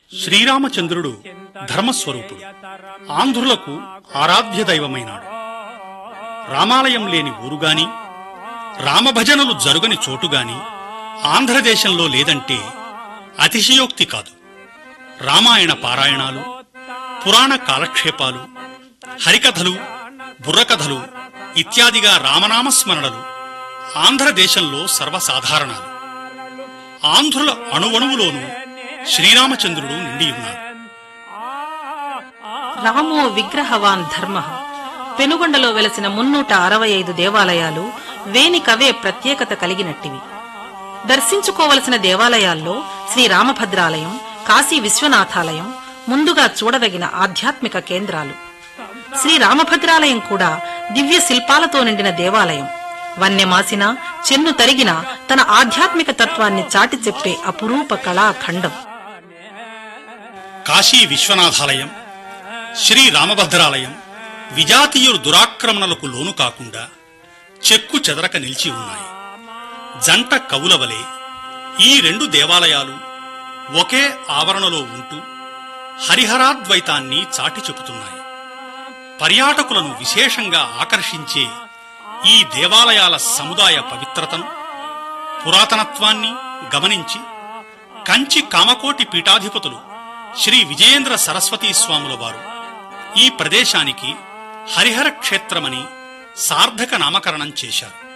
శ్రీరామచంద్రుడు ధర్మస్వరూపుడు ఆంధ్రులకు ఆరాధ్య దైవమైనాడు రామాలయం లేని ఊరుగాని రామభజనలు జరుగని చోటుగాని ఆంధ్రదేశంలో లేదంటే అతిశయోక్తి కాదు రామాయణ పారాయణాలు పురాణ కాలక్షేపాలు హరికథలు బుర్రకథలు ఇత్యాదిగా రామనామస్మరణలు ఆంధ్రదేశంలో సర్వసాధారణాలు ఆంధ్రుల అణువణువులోనూ శ్రీరామచంద్రుడు నిండియున్నాడు రామో విగ్రహవాన్ ధర్మ పెనుగొండలో వెలసిన మున్నూట అరవై ఐదు దేవాలయాలు వేనికవే ప్రత్యేకత కలిగినట్టివి దర్శించుకోవలసిన దేవాలయాల్లో శ్రీ రామభద్రాలయం కాశీ విశ్వనాథాలయం ముందుగా చూడదగిన ఆధ్యాత్మిక కేంద్రాలు శ్రీ రామభద్రాలయం కూడా దివ్య శిల్పాలతో నిండిన దేవాలయం వన్యమాసిన చెన్ను తరిగిన తన ఆధ్యాత్మిక తత్వాన్ని చాటి చెప్పే అపురూప కళాఖండం కాశీ విశ్వనాథాలయం శ్రీ రామభద్రాలయం విజాతీయులు దురాక్రమణలకు లోను కాకుండా చెక్కు చెదరక నిలిచి ఉన్నాయి జంట కవుల వలె ఈ రెండు దేవాలయాలు ఒకే ఆవరణలో ఉంటూ హరిహరాద్వైతాన్ని చాటి చెబుతున్నాయి పర్యాటకులను విశేషంగా ఆకర్షించే ఈ దేవాలయాల సముదాయ పవిత్రతను పురాతనత్వాన్ని గమనించి కంచి కామకోటి పీఠాధిపతులు శ్రీ విజయేంద్ర సరస్వతీ స్వాముల వారు ఈ ప్రదేశానికి హరిహర క్షేత్రమని సార్థక నామకరణం చేశారు